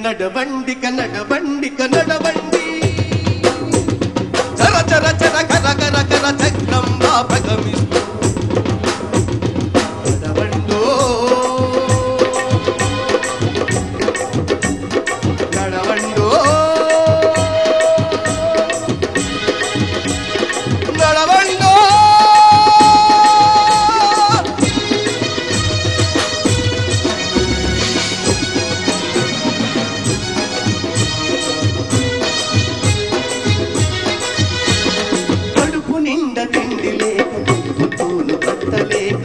నడవండి నడవండి నడవండి చర చర చర కర కర కర చక్రంగా ప్రగమిస్తూ నడవండో నడవండో నడవండో కడుపు నిండా తిండి లేక పొద్దుతూను పట్టలేక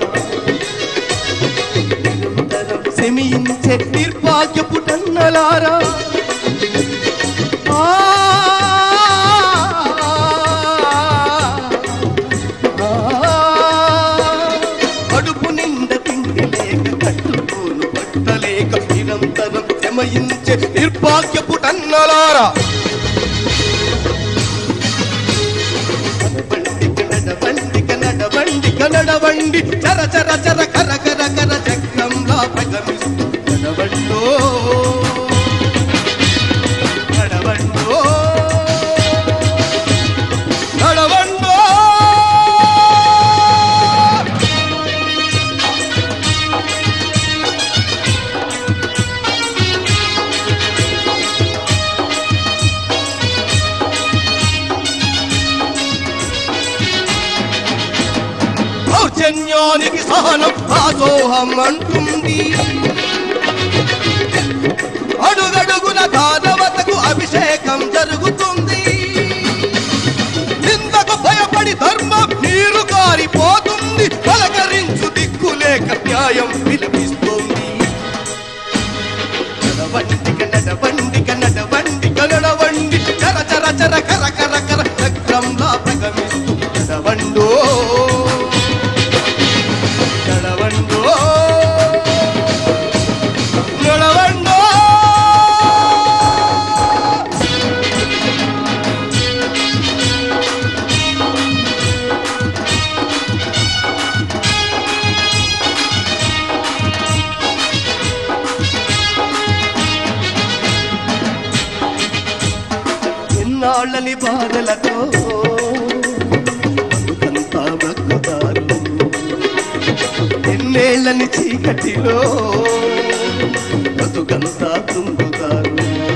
నిరంతరం శమించే నిర్భాగ్యపు టన్నలారా ఆ, ఆ, కడుపు నిండా తిండి లేక కట్టుకోను పట్టలేక నిరంతరం శమయించే నిర్భాగ్యపు టన్నలారా నడవండి నడవండి నడవండి చర చర చర కర కర కర చక్రంలా ప్రగమిస్తూ నడవండో నడవండో నడవండో దౌర్జన్యానికి సహనం దాసోహం అంటుంది అడుగడుగున దానవతకు అభిషేకం జరుగుతుంది నిందకు భయపడి ధర్మం నీరు కారిపోతుంది పలకరించు దిక్కులేక న్యాయం విలపిస్తుంది నడవండిక నడవండిక నడవండిక నడవండి చర చర చర కర కర కర చక్రంలా ప్రగమిస్తూ నడవండో నడవండో నడవండో ఎన్నాళ్ళని బాధలతో బతుకంతా బ్రతుకుతారు ఎన్నేళ్ళని చీకటిలో బతుకంతా తుంగుతారు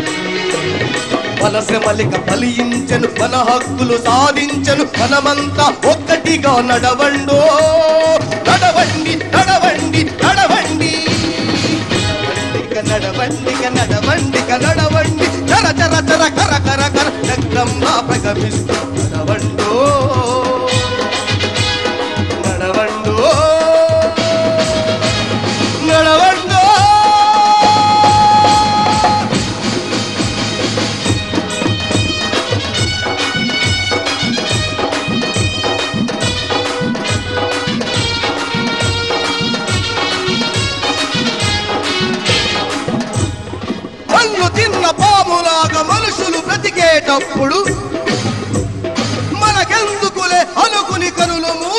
మన శ్రమలిక ఫలించను మన హక్కులు సాధించను మనమంతా ఒక్కటిగా నడవండో నడవండి నడవండి నడవండి నడవండి నడవండి నడవండి చర చర చర కర కర కర చక్రంలా ప్రగమిస్తూ నడవండో నడవండో నడవండో కళ్ళు తిన్న పాములాగా మనుషులు బ్రతికేటప్పుడు మనకెందుకులే అనుకుని కనులు